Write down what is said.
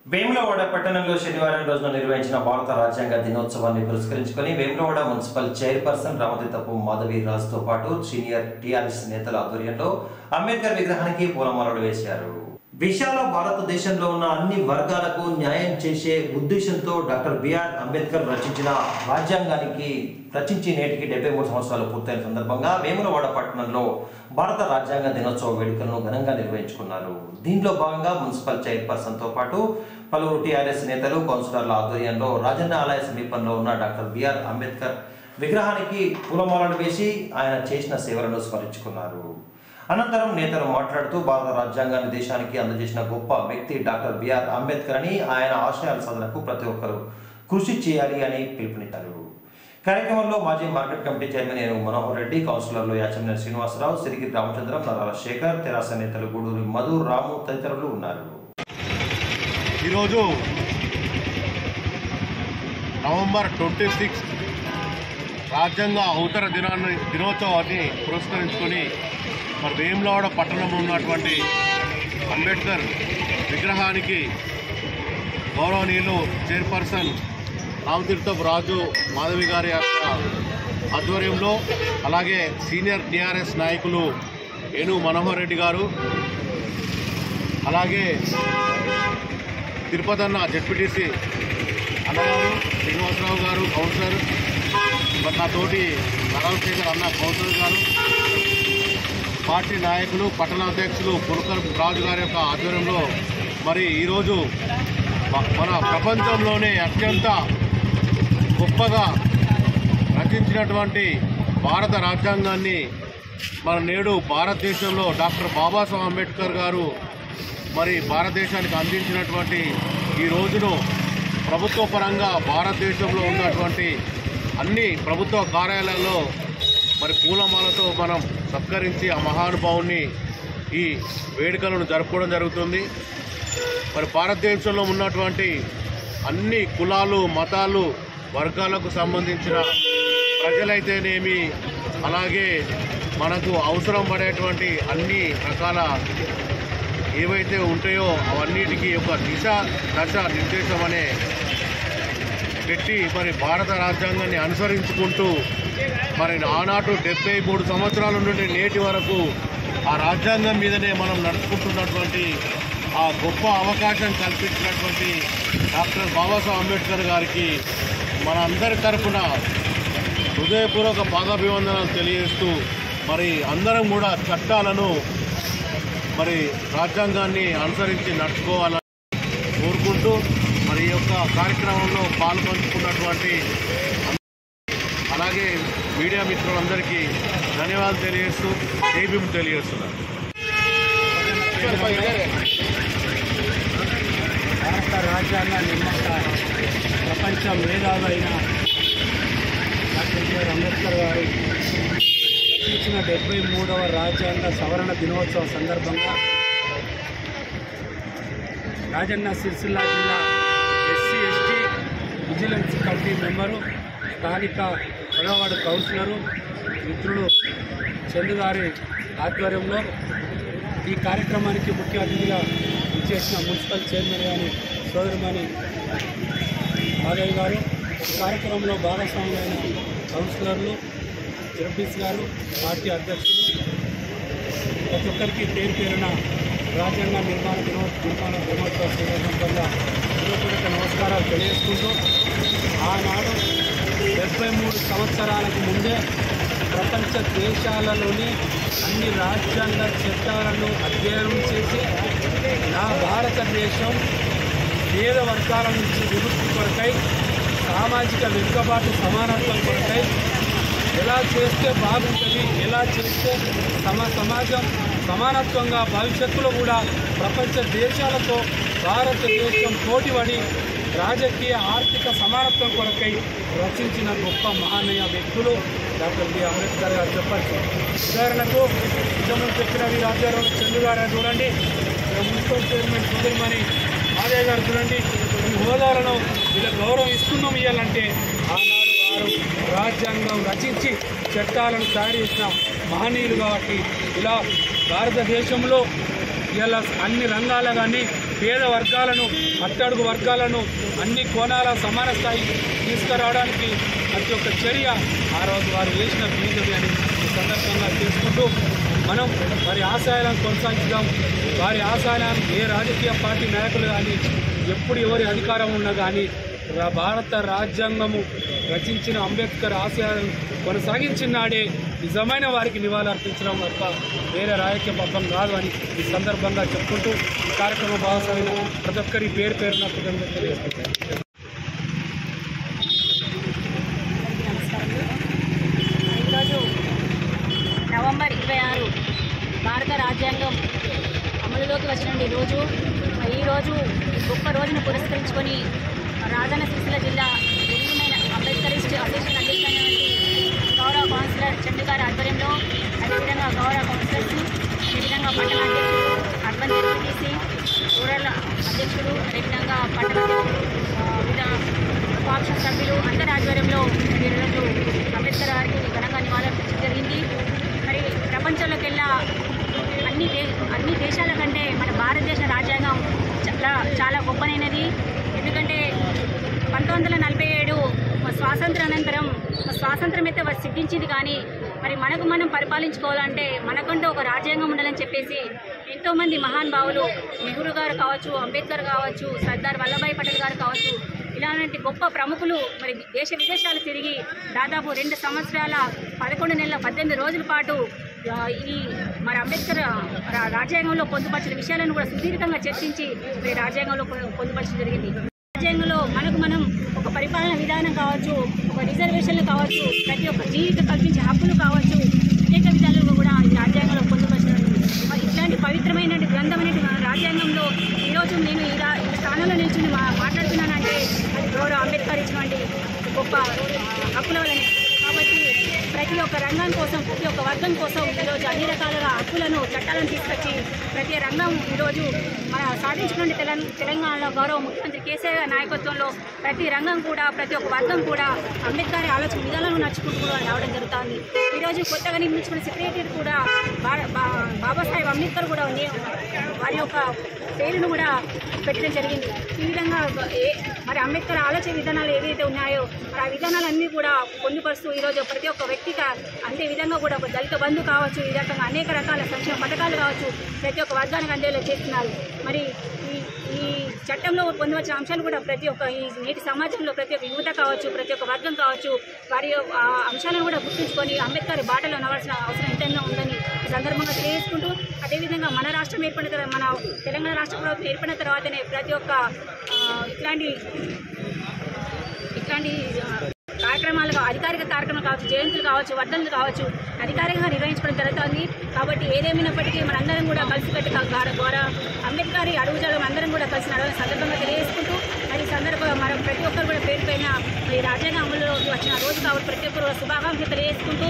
వేములవాడ పట్టణంలో శనివారం రోజున నిర్వహించిన భారత రాజ్యాంగ దినోత్సవాన్ని పురస్కరించుకొని వేములవాడ మున్సిపల్ చైర్పర్సన్ రామతీతపు మాధవి రాజుతో పాటు సీనియర్ టీఆర్ఎస్ నేతల ఆధ్వర్యంలో అంబేద్కర్ విగ్రహానికి పూలమాలలు వేశారు విశాల భారతదేశంలో ఉన్న అన్ని వర్గాలకు న్యాయం చేసే ఉద్దేశంతో డాక్టర్ బిఆర్ అంబేద్కర్ రచించిన రాజ్యాంగానికి రచించి నేటికి డెబ్బై మూడు సంవత్సరాలు పూర్తయిన సందర్భంగా వేములవాడ పట్టణంలో భారత రాజ్యాంగ దినోత్సవ వేడుకలను ఘనంగా నిర్వహించుకున్నారు దీనిలో భాగంగా మున్సిపల్ చైర్పర్సన్తో పాటు పలువురు టీఆర్ఎస్ నేతలు కౌన్సిలర్ల ఆధ్వర్యంలో రాజన్న ఆలయ సమీపంలో ఉన్న డాక్టర్ బిఆర్ అంబేద్కర్ విగ్రహానికి పూలమాలలు వేసి ఆయన చేసిన సేవలను స్మరించుకున్నారు అనంతరం నేతలు మాట్లాడుతూ భారత రాజ్యాంగాన్ని దేశానికి అందజేసిన గొప్ప వ్యక్తి డాక్టర్ బిఆర్ అంబేద్కర్ అని ఆయన ఆశయాల సాధనకు ప్రతి ఒక్కరూ కృషి చేయాలి అని పిలుపునిచ్చారు కార్యక్రమంలో మాజీ మార్కెట్ కమిటీ చైర్మన్ ఏనుగు మనోహర్ రెడ్డి కౌన్సిలర్లు యాచమినేని శ్రీనివాసరావు సిరిగిరి రామచంద్రం నరాల శేఖర్ తెరాస నేతలు గూడూరి మధు రాము తదితరులు ఉన్నారు ఈరోజు నవంబర్ ట్వంటీ సిక్స్ రాజ్యాంగ అవతర దినాన్ని దినోత్సవాన్ని పురస్కరించుకొని మరి వేములవాడ పట్టణంలో ఉన్నటువంటి అంబేద్కర్ విగ్రహానికి గౌరవనీయులు చైర్పర్సన్ రామతీర్థపు రాజు మాధవి గారి యొక్క ఆధ్వర్యంలో అలాగే సీనియర్ టీఆర్ఎస్ నాయకులు ఏనుగు మనోహర్ రెడ్డి గారు అలాగే తిరుపతి అన్న జడ్పీటీసీ అన్నగారు శ్రీనివాసరావు గారు కౌన్సిలర్ మరి నా తోటి నరాజశేఖర్ అన్న కౌన్సిలర్ గారు పార్టీ నాయకులు పట్టణాధ్యక్షులు పులకర్ రాజు గారి యొక్క ఆధ్వర్యంలో మరి ఈరోజు మ- మన ప్రపంచంలోనే అత్యంత గొప్పగా రచించినటువంటి భారత రాజ్యాంగాన్ని మన నేడు భారతదేశంలో డాక్టర్ బాబాసాహెబ్ అంబేద్కర్ గారు మరి భారతదేశానికి అందించినటువంటి ఈ రోజును ప్రభుత్వ పరంగా భారతదేశంలో ఉన్నటువంటి అన్ని ప్రభుత్వ కార్యాలయాల్లో మరి పూలమాలతో మనం సత్కరించి ఆ మహానుభావుని ఈ వేడుకలను జరుపుకోవడం జరుగుతుంది మరి భారతదేశంలో ఉన్నటువంటి అన్ని కులాలు మతాలు వర్గాలకు సంబంధించిన ప్రజలైతేనేమి అలాగే మనకు అవసరం పడేటువంటి అన్ని రకాల ఏవైతే ఉంటాయో అవన్నిటికీ ఒక దిశ దశ నిర్దేశం అనే పెట్టి మరి భారత రాజ్యాంగాన్ని అనుసరించుకుంటూ మరి ఆనాటు డెబ్బై మూడు సంవత్సరాల నుండి నేటి వరకు ఆ రాజ్యాంగం మీదనే మనం నడుచుకుంటున్నటువంటి ఆ గొప్ప అవకాశం కల్పించినటువంటి డాక్టర్ బాబాసాహెబ్ అంబేద్కర్ గారికి మన అందరి తరఫున హృదయపూర్వక పాదాభివందనాలు తెలియజేస్తూ మరి అందరం కూడా చట్టాలను మరి రాజ్యాంగాన్ని అనుసరించి నడుచుకోవాలని కోరుకుంటూ మరి ఈ యొక్క కార్యక్రమంలో పాల్పంచుకున్నటువంటి అలాగే మీడియా మిత్రులందరికీ ధన్యవాదాలు తెలియజేస్తూ జైభీం తెలియజేస్తున్నాను భారత రాజ్యాంగ నిర్మాత ప్రపంచ మేధావి అయిన డాక్టర్ బిఆర్ అంబేద్కర్ గారు రచించిన డెబ్బై మూడవ రాజ్యాంగ సవరణ దినోత్సవ సందర్భంగా రాజన్న సిరిసిల్ల జిల్లా SC ST vigilance committee member స్థానిక పడవాడు కౌన్సిలరు మిత్రుడు చందు గారి ఆధ్వర్యంలో ఈ కార్యక్రమానికి ముఖ్య అతిథిగా ఇచ్చేసిన మున్సిపల్ చైర్మన్ గారి సోదరుమణి మాధవ్ గారు ఈ కార్యక్రమంలో భాగస్వాములైన కౌన్సిలర్లు జడ్పీస్ గారు పార్టీ అధ్యక్షులు ప్రతి ఒక్కరికి పేరు పేరున రాజ్యాంగ నిర్మాణ దినో నిర్మాణ దినోత్సవ సందర్భంగా హృదయపూర్వక నమస్కారాలు తెలియజేసుకుంటూ ఆనాడు డెబ్బై మూడు సంవత్సరాలకు ముందే ప్రపంచ దేశాలలోని అన్ని రాజ్యాంగ చట్టాలను అధ్యయనం చేసి నా భారతదేశం పేద వర్గాల నుంచి విముక్తి కొరకై సామాజిక వెనుకబాటు సమానత్వం కొరకై ఎలా చేస్తే బాగుంటుంది ఎలా చేస్తే సమ సమాజం సమానత్వంగా భవిష్యత్తులో కూడా ప్రపంచ దేశాలతో భారతదేశం పోటీపడి రాజకీయ ఆర్థిక సమానత్వం కొరకై రచించిన గొప్ప మహానీయ వ్యక్తులు డాక్టర్ బి అంబేద్కర్ గారు చెప్పచ్చు ఉదాహరణకు ఇంతకుముందు చెప్పిన ఈ రాజ్యాంగంలో చంద్రు గారు చూడండి ఇక్కడ మున్సిపల్ చైర్మన్ సుందరమణి మాదే గారు చూడండి ఈ హోదాలను వీళ్ళ గౌరవం ఇస్తున్నాం ఇవ్వాలంటే ఆనాడు వారు రాజ్యాంగం రచించి చట్టాలను తయారు చేసిన మహనీయులు కాబట్టి ఇలా భారతదేశంలో ఇలా అన్ని రంగాల కానీ పేద వర్గాలను అట్టడుగు వర్గాలను అన్ని కోణాల సమాన స్థాయి తీసుకురావడానికి ప్రతి ఒక్క చర్య ఆ రోజు వారు వేసిన బీజేపీ అని ఈ సందర్భంగా చేసుకుంటూ మనం వారి ఆశయాలను కొనసాగిద్దాం వారి ఆశయాలను ఏ రాజకీయ పార్టీ నాయకులు కానీ ఎప్పుడు ఎవరి అధికారం ఉన్నా కానీ రా- భారత రాజ్యాంగము రచించిన అంబేద్కర్ ఆశయాలను కొనసాగించిన నాడే నిజమైన వారికి నివాళులర్పించడం తప్ప వేరే రాజకీయ పబ్బం కాదు అని ఈ సందర్భంగా చెప్పుకుంటూ ఈ కార్యక్రమ భాగస్వామైన ప్రతి ఒక్కరి పేరు పేరున కృతజ్ఞతలు తెలియజేసుకుంటాను ఈరోజు నవంబర్ ఇరవై ఆరు భారత రాజ్యాంగం అమలులోకి వచ్చిన రోజు మరి ఈ రోజు ఈ గొప్ప రోజును పురస్కరించుకొని రాజన్న సిరిసిల్ల జిల్లా వెలుగుమైన అంబేద్కరిస్ట్ అసోసియేషన్ అధ్యక్షులైనటువంటి గౌరవ కౌన్సిలర్ చందు గారి ఆధ్వర్యంలో అదేవిధంగా గౌరవ కౌన్సిలర్స్ అదేవిధంగా పట్టణ అధ్యక్షుడు అర్బన్ జెడ్పీటీసీ రూరల్ అధ్యక్షుడు అదేవిధంగా పట్టణ అధ్యక్షుడు ఆ, వివిధ పాక్ష సభ్యులు అందరి ఆధ్వర్యంలో మరి ఈరోజు అంబేద్కర్ గారికి ఘనంగా నివాళులర్పించడం జరిగింది మరి ప్రపంచంలోకెల్లా అన్ని దే అన్ని దేశాల కంటే మన భారతదేశ రాజ్యాంగం చాలా చాలా గొప్పనైనది ఎందుకంటే పంతొమ్మిది వందల నలభై ఏడు స్వాతంత్ర అనంతరం స్వాతంత్రం అయితే వారు సిద్ధించింది కానీ మరి మనకు మనం పరిపాలించుకోవాలంటే మనకంటూ ఒక రాజ్యాంగం ఉండాలని చెప్పేసి ఎంతోమంది మహానుభావులు నెహ్రూ గారు కావచ్చు అంబేద్కర్ కావచ్చు సర్దార్ వల్లభాయ్ పటేల్ గారు కావచ్చు ఇలాంటి గొప్ప ప్రముఖులు మరి దేశ విదేశాలు తిరిగి దాదాపు రెండు సంవత్సరాల పదకొండు నెలల పద్దెనిమిది రోజుల పాటు ఆ, ఈ మరి అంబేద్కర్ రా- రాజ్యాంగంలో పొందుపరిచిన విషయాలను కూడా సుదీర్ఘంగా చర్చించి మరి రాజ్యాంగంలో పొ- పొందుపరచడం జరిగింది రాజ్యాంగంలో మనకు మనం ఒక పరిపాలన విధానం కావచ్చు ఒక రిజర్వేషన్లు కావచ్చు ప్రతి ఒక్క జీవిత కల్పించే హక్కులు కావచ్చు అనేక విధాలుగా కూడా ఈ రాజ్యాంగంలో పొందుపరచడం మరి ఇట్లాంటి పవిత్రమైన గ్రంథమైన మన రాజ్యాంగంలో ఈరోజు నేను ఈ రా- ఈ స్థానంలో నిల్చుని మా మాట్లాడుతున్నానంటే అది గౌరవ అంబేద్కర్ ఇచ్చినటువంటి గొప్ప ఆ, హక్కుల వల్లనే కాబట్టి ప్రతి ఒక్క రంగం కోసం ప్రతి ఒక్క వర్గం కోసం ఈరోజు అన్ని రకాలుగా హక్కులను చట్టాలను తీసుకొచ్చి ప్రతి రంగం ఈరోజు మన సాధించినటువంటి తెలంగాణ తెలంగాణలో గౌరవ ముఖ్యమంత్రి కేసీఆర్ గారి నాయకత్వంలో ప్రతి రంగం కూడా ప్రతి ఒక్క వర్గం కూడా అంబేద్కర్ ఆలోచన విధానాలను నడుచుకుంటూ కూడా రావడం జరుగుతుంది ఈరోజు కొత్తగా నిర్మించుకున్న సెక్రటరీ కూడా బా- బా- బాబాసాహెబ్ అంబేద్కర్ కూడా ఉంది వారి యొక్క పేరును కూడా పెట్టడం జరిగింది ఈ విధంగా ఏ మరి అంబేద్కర్ ఆలోచన విధానాలు ఏవైతే ఉన్నాయో మరి ఆ విధానాలన్నీ కూడా పొందుపరుస్తూ ఈరోజు ప్రతి ఒక్క వ్యక్తికి అంతే విధంగా కూడా ఒక దళిత బంధు కావచ్చు ఈ రకంగా అనేక రకాల సంక్షేమ పథకాలు కావచ్చు ప్రతి ఒక్క వర్గానికి అందేలా చేస్తున్నారు మరి ఈ ఈ చట్టంలో పొందవచ్చిన అంశాలు కూడా ప్రతి ఒక్క ఈ నేటి సమాజంలో ప్రతి ఒక్క యువత కావచ్చు ప్రతి ఒక్క వర్గం కావచ్చు వారి యొక్క ఆ అంశాలను కూడా గుర్తుంచుకొని అంబేద్కర్ బాటలో నడవాల్సిన అవసరం ఎంతైనా ఉందని ఈ సందర్భంగా తెలియజేసుకుంటూ అదేవిధంగా మన రాష్ట్రం ఏర్పడిన తర్వాత మన తెలంగాణ రాష్ట్ర ప్రభుత్వం ఏర్పడిన తర్వాతనే ప్రతి ఒక్క ఆ, ఇట్లాంటి ఇట్లాంటి ఆ, కార్యక్రమాలు కా- అధికారిక కార్యక్రమాలు కావచ్చు జయంతులు కావచ్చు వర్ధనలు కావచ్చు అధికారికంగా నిర్వహించుకోవడం జరుగుతుంది కాబట్టి ఏదేమైనప్పటికీ మనందరం కూడా కలిసికట్టు ద్వారా ద్వారా అంబేద్కర్ అడుగుజాడలు అందరం కూడా కలిసి నడవాలని సందర్భంగా తెలియజేసుకుంటూ మరి ఈ సందర్భంగా మనం ప్రతి ఒక్కరు కూడా పేరు పైన ఈ రాజ్యాంగ అమలులోకి వచ్చిన రోజు కాబట్టి ప్రతి ఒక్కరు శుభాకాంక్షలు తెలియజేసుకుంటూ